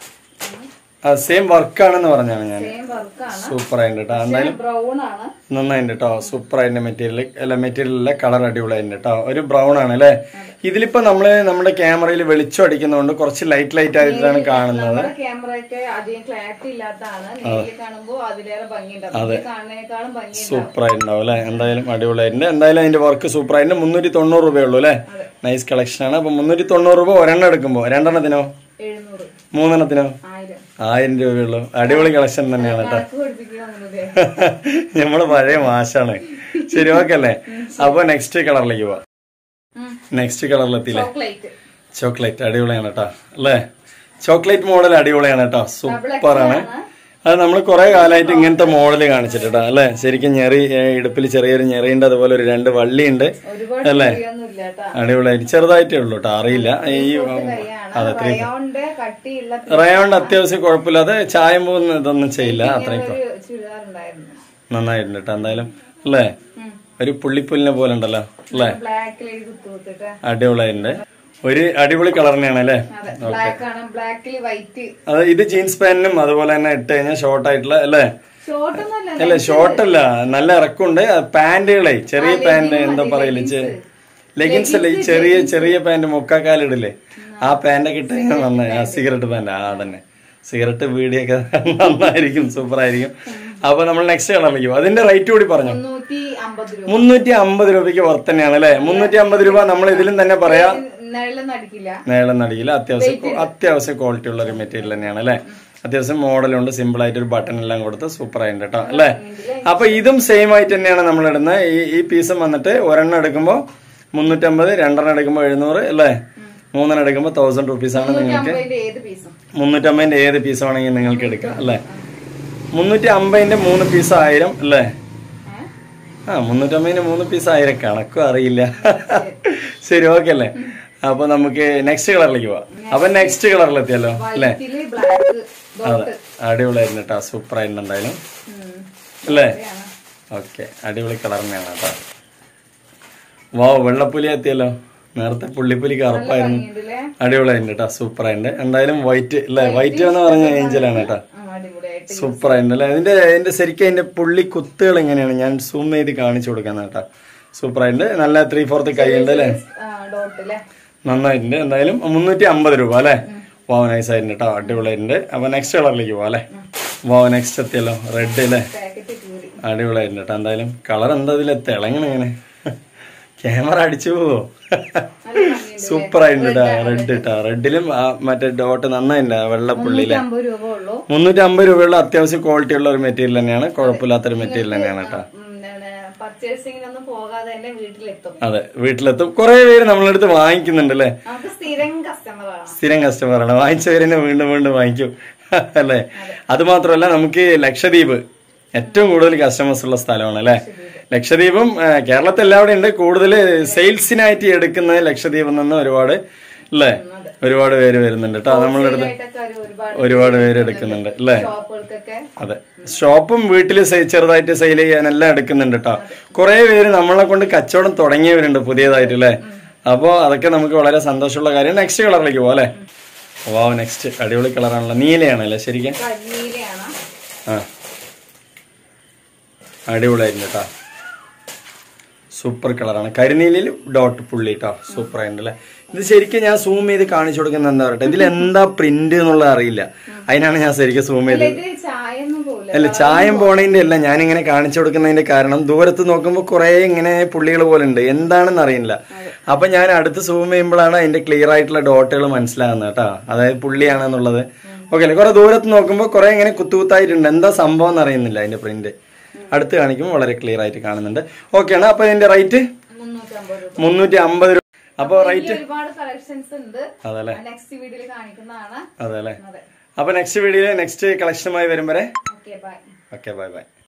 സെയിം വർക്കാണെന്ന് പറഞ്ഞാണ് ഞാൻ സെയിം വർക്കാണ് സൂപ്പർ ആയിട്ട് കേട്ടോ എന്തായാലും ബ്രൗൺ ആണ് നന്നായിട്ടുണ്ട് കേട്ടോ സൂപ്പർ ആയിട്ട് മെറ്റീരിയൽ അല്ല മെറ്റീരിയലിലെ കളർ അടിപൊളിയായിട്ടുണ്ട് കേട്ടോ ഒരു ബ്രൗൺ ആണ് അല്ലേ ഇതിലിപ്പോ നമ്മള് നമ്മുടെ ക്യാമറയിൽ വെളിച്ചം അടിക്കുന്നതുകൊണ്ട് കുറച്ച് ലൈറ്റ് ലൈറ്റ് ആയിട്ടാണ് കാണുന്നത് നമ്മുടെ ക്യാമറയൊക്കെ അധികം ക്ലാരിറ്റി ഇല്ലാത്തതാണ് നേരിൽ കാണുമ്പോ അതിലേറെ ഭംഗിയുണ്ടാവും ഈ കാണുന്നതിനേക്കാളും ഭംഗിയുണ്ടാവും സൂപ്പർ ആയിട്ടുണ്ടാവും അല്ലേ എന്തായാലും അടിപൊളിയായിട്ടുണ്ട് എന്തായാലും അതിന്റെ വർക്ക് സൂപ്പർ ആയിട്ട് മുന്നൂറ്റി തൊണ്ണൂറ് രൂപയുള്ളൂ അല്ലേ നൈസ് കളക്ഷൻ ആണ് അപ്പൊ മുന്നൂറ്റി തൊണ്ണൂറ് രൂപ ഒരെണ്ണം എടുക്കുമ്പോ രണ്ടെണ്ണത്തിനോ എഴുന്നൂറ് മൂന്നെണ്ണത്തിനോ ആയിരം ആയിരം രൂപയുള്ളൂ അടിപൊളി കളക്ഷൻ തന്നെയാണ് കേട്ടോ കണക്ക് പഠിപ്പിക്കുന്നത് നമ്മള് പഴയ മാഷാണ് ശരി ഓക്കെ അല്ലേ അപ്പൊ നെക്സ്റ്റ് കളറിലേക്ക് പോവാം നെക്സ്റ്റ് കളറിലെത്തിയില്ലേ ചോക്ലേറ്റ് ചോക്ലേറ്റ് അടിപൊളിയാണ് കേട്ടോ അല്ലേ ചോക്ലേറ്റ് മോഡൽ അടിപൊളിയാണ് കേട്ടോ സൂപ്പർ ആണ് അത് നമ്മൾ കുറെ കാലമായിട്ട് ഇങ്ങനത്തെ മോഡൽ കാണിച്ചിട്ടാ അല്ലേ ശരിക്കും ഞെറി ഇടുപ്പിൽ ചെറിയൊരു ഞെറിയുണ്ട് അതുപോലെ ഒരു രണ്ട് വള്ളിയുണ്ട് ഒരുപാട് അല്ലേ ചെറിയൊന്നും ഇല്ല കേട്ടോ അടിപൊളിയായിട്ട് ചെറുതായിട്ടേ ഉള്ളൂ കേട്ടോ അറിയില്ല ഈ കൈയാണ് റയോണിന്റെ കട്ടിയുള്ള റയോണ്ട് അത്യാവശ്യം കുഴപ്പമില്ലാതെ ചായം പോകുന്ന ഇതൊന്നും ചെയ്യില്ല അത്രയും ഒരു ചുരിദാർ ഉണ്ടായിരുന്നു നന്നായിട്ടുണ്ട് കേട്ടോ എന്തായാലും അല്ലേ ഒരു പുള്ളിപ്പുല്ലിനെ പോലെ ഉണ്ടല്ലോ അല്ലേ ബ്ലാക്കിൽ എഴുതി കുത്തു കുത്തിട്ട് അടിപൊളിയായിട്ടുണ്ട് ഒരു അടിപൊളി കളർ തന്നെയാണ് അല്ലേ അതെ ബ്ലാക്ക് ആണ് ബ്ലാക്കിൽ വൈറ്റ് അത് ഇത് ജീൻസ് പാന്റിനും അതുപോലെ തന്നെ ഇട്ട് കഴിഞ്ഞാൽ ഷോർട്ട് ആയിട്ടുള്ള അല്ലേ ഷോർട്ട് ഒന്നല്ല അല്ല ഷോർട്ട് അല്ല നല്ല ഇറക്കമുണ്ട് പാന്റുകളെ ചെറിയ പാന്റ് എന്താ പറയില്ലേ ലെഗിൻസ് അല്ലേ ഈ ചെറിയ ചെറിയ പാന്റ് മുക്കാക്കാലിടില്ലേ ആ പാന്റൊക്കെ ഇട്ട് കഴിഞ്ഞാൽ നന്നായി ആ സിഗരറ്റ് പാന്റ് ആ തന്നെ സിഗരറ്റ് വീടിയൊക്കെ നന്നായിരിക്കും സൂപ്പർ ആയിരിക്കും അപ്പൊ നമ്മൾ നെക്സ്റ്റ് കളറിലേക്ക് പോകും അതിന്റെ റേറ്റ് കൂടി പറഞ്ഞു മുന്നൂറ്റി അമ്പത് രൂപ മുന്നൂറ്റി അമ്പത് രൂപയ്ക്ക് പുറത്ത് തന്നെയാണ് അല്ലെ മുന്നൂറ്റി അമ്പത് രൂപ നമ്മൾ ഇതിലും തന്നെ പറയാ നിഴലൊന്നും അടിക്കില്ല നീളം നടിയില്ല അത്യാവശ്യം അത്യാവശ്യം ക്വാളിറ്റി ഉള്ള ഒരു മെറ്റീരിയൽ തന്നെയാണ് അല്ലെ അത്യാവശ്യം മോഡലുണ്ട് സിമ്പിൾ ആയിട്ട് ഒരു ബട്ടൺ എല്ലാം കൊടുത്ത് സൂപ്പർ ആയിട്ട് കേട്ടോ അല്ലെ അപ്പൊ ഇതും സെയിം ആയിട്ട് തന്നെയാണ് നമ്മൾ ഇടുന്നത് ഈ ഈ പീസും വന്നിട്ട് ഒരെണ്ണം എടുക്കുമ്പോൾ മുന്നൂറ്റമ്പത് രണ്ടെണ്ണം എടുക്കുമ്പോൾ എഴുന്നൂറ് അല്ലേ മൂന്നെണ്ണം എടുക്കുമ്പോൾ തൗസൻഡ് റുപ്പീസ് ആണ് നിങ്ങൾക്ക് അമ്പതിന്റെ ഏത് പീസും മുന്നൂറ്റമ്പതിന്റെ ഏത് പീസ് വേണമെങ്കിൽ നിങ്ങൾക്ക് എടുക്കാം അല്ലേ മുന്നൂറ്റി അമ്പതിന്റെ മൂന്ന് പീസ് ആയിരം അല്ലേ ആ മുന്നൂറ്റമ്പതിന്റെ മൂന്ന് പീസ് ആയിരം കണക്കും അറിയില്ല ശരി ഓക്കെ അല്ലേ അപ്പൊ നമുക്ക് നെക്സ്റ്റ് കളറിലേക്ക് പോവാം അപ്പൊ നെക്സ്റ്റ് കളറിലെത്തിയല്ലോ അല്ലേ വൈറ്റില് ബ്ലാക്ക് അതെ അടിപൊളിയായിരുന്നു കേട്ടോ സൂപ്പർ ആയിരുന്നു എന്തായാലും അല്ലേ ഓക്കെ അടിപൊളി കളർ തന്നെയാണ് കേട്ടോ വാവ് വെള്ളപ്പുലി എത്തിയല്ലോ നേരത്തെ പുള്ളിപ്പുലി കറുപ്പായിരുന്നു ഇതിലെ അടിപൊളിയായിട്ടുണ്ട് കേട്ടോ സൂപ്പർ ആയിട്ട് എന്തായാലും വൈറ്റ് അല്ലേ വൈറ്റ് എന്ന് പറഞ്ഞ ഏഞ്ചലാണ് കേട്ടോ അടിപൊളിയായിട്ട് സൂപ്പർ ആയിട്ട് അല്ലേ അതിന്റെ അതിന്റെ ശരിക്കും അതിന്റെ പുള്ളി കുത്തുകൾ എങ്ങനെയാണ് ഞാൻ സൂം ചെയ്ത് കാണിച്ചു കൊടുക്കാൻ കേട്ടോ സൂപ്പർ ആയിട്ട് നല്ല ത്രീ ഫോർത്ത് കൈ ഉണ്ട് അല്ലേ ഡോട്ട് അല്ലേ നന്നായിട്ടുണ്ട് എന്തായാലും മുന്നൂറ്റി അമ്പത് രൂപ അല്ലേ വാവ് നൈസ് ആയിട്ടുണ്ട് കേട്ടോ അടിപൊളിയായിട്ടുണ്ട് അപ്പൊ നെക്സ്റ്റ് കളറിലേക്ക് പോവാം അല്ലേ വാവ് നെക്സ്റ്റ് എത്തിയല്ലോ റെഡ് അല്ലേ പാക്കറ്റ് കീറി അടിപൊളിയായിട്ടുണ്ട് കേട്ടോ എന്തായാലും കളർ എന്താ ഇതിലെ തിളങ്ങണ ഇങ്ങനെ ക്യാമറ അടിച്ചു പോവോ സൂപ്പർ ആയിട്ടുണ്ട് റെഡ് ഇട്ടാ റെഡിലും ആ മറ്റേ ഡോട്ട് നന്നായിട്ടുണ്ട് ആ വെള്ളപ്പുള്ളിയിലെ അമ്പത് രൂപ ഉള്ളൂ മുന്നൂറ്റി അമ്പത് രൂപയുള്ള അത്യാവശ്യം ക്വാളിറ്റി ഉള്ള ഒരു മെറ്റീരിയൽ തന്നെയാണ് കുഴപ്പമില്ലാത്തൊരു മെറ്റീരിയൽ തന്നെയാണ് കേട്ടോ പർച്ചേസിങ്ങിനൊന്നും പോകാതെ തന്നെ വീട്ടിലെത്തും അതെ വീട്ടിലെത്തും കുറെ പേര് നമ്മളടുത്ത് വാങ്ങിക്കുന്നുണ്ട് അല്ലേ നമുക്ക് സ്ഥിരം കസ്റ്റമറാണ് സ്ഥിരം കസ്റ്റമറാണ് വാങ്ങിച്ചവരെ തന്നെ വീണ്ടും വീണ്ടും വാങ്ങിക്കും അല്ലേ അത് മാത്രമല്ല നമുക്ക് ലക്ഷദ്വീപ് ഏറ്റവും കൂടുതൽ കസ്റ്റമേഴ്സ് ഉള്ള സ്ഥലമാണ് അല്ലേ ലക്ഷദ്വീപും ആ, കേരളത്തിൽ എല്ലാവിടെ ഉണ്ട് കൂടുതൽ സെയിൽസിനായിട്ട് എടുക്കുന്നത് ലക്ഷദ്വീപിൽ നിന്ന് ഒരുപാട് അല്ലേ ഒരുപാട് പേര് വരുന്നുണ്ട് കേട്ടോ നമ്മളുടെ അടുത്ത് ആയിട്ടൊക്കെ ഒരു ഒരുപാട് ഒരുപാട് പേര് എടുക്കുന്നുണ്ട് അല്ലേ ഷോപ്പുകൾക്കൊക്കെ അതെ ഷോപ്പും വീട്ടിൽ ചെറുതായിട്ട് സെയിൽ ചെയ്യാനെല്ലാം എടുക്കുന്നുണ്ട് കേട്ടോ കുറെ പേര് നമ്മളെ കൊണ്ട് കച്ചവടം തുടങ്ങിയവരുണ്ട് പുതിയതായിട്ട് അല്ലേ അപ്പോ അതൊക്കെ നമുക്ക് വളരെ സന്തോഷമുള്ള കാര്യം നെക്സ്റ്റ് കളറിലേക്ക് പോവാം അല്ലേ വാവ് നെക്സ്റ്റ് അടിപൊളി കളറാണല്ലോ നീലയാണല്ലേ ശരിക്കും കരിനീലയാണ് ആ അടിപൊളിയായിരുന്നു കേട്ടോ സൂപ്പർ കളറാണ് കരിനീലിൽ ഡോട്ട് പുള്ളി കേട്ടോ സൂപ്പർ ആയിട്ടുണ്ട് അല്ലേ ഇത് ശരിക്കും ഞാൻ സൂം ചെയ്ത് കാണിച്ചു കൊടുക്കുന്നത് എന്താ പറയട്ടെ ഇതിൽ എന്താ പ്രിന്റ് എന്നുള്ളത് അറിയില്ല അതിനാണ് ഞാൻ ശരിക്കും സൂം ചെയ്ത് ഇത് ചായ ഒന്നും പോകില്ല അല്ല ചായം പോണതിന്റെ അല്ല ഞാൻ ഇങ്ങനെ കാണിച്ചു കൊടുക്കുന്നതിന്റെ കാരണം ദൂരത്ത് നോക്കുമ്പോൾ കുറെ ഇങ്ങനെ പുള്ളികൾ പോലെ ഉണ്ട് എന്താണെന്ന് അറിയില്ല അപ്പൊ ഞാൻ അടുത്ത് സൂം ചെയ്യുമ്പോഴാണ് അതിന്റെ ക്ലിയർ ആയിട്ടുള്ള ഡോട്ടുകൾ മനസ്സിലാകുന്നത് കേട്ടോ അതായത് പുള്ളിയാണെന്നുള്ളത് ഓക്കെ അല്ലേ കുറെ ദൂരത്ത് നോക്കുമ്പോൾ കുറെ ഇങ്ങനെ കുത്തുകുത്തായിട്ടുണ്ട് എന്താ സംഭവം എന്ന് അറിയുന്നില്ല അതിന്റെ പ്രിന്റ് അടുത്ത് കാണിക്കുമ്പോൾ വളരെ ക്ലിയർ ആയിട്ട് കാണുന്നുണ്ട് ഓക്കെയാണ് അപ്പൊ ഇതിന്റെ റേറ്റ് മുന്നൂറ്റമ്പത് രൂപ മുന്നൂറ്റി അമ്പത് രൂപ അപ്പൊ റേറ്റ് ഇനി ഒരുപാട് കളക്ഷൻസ് ഉണ്ട് അതല്ലേ നെക്സ്റ്റ് വീഡിയോയിൽ കാണിക്കുന്നതാണ് അതെ അല്ലേ അതെ അപ്പൊ നെക്സ്റ്റ് വീഡിയോയിൽ നെക്സ്റ്റ് കളക്ഷനുമായി വരും വരെ okay bye okay bye by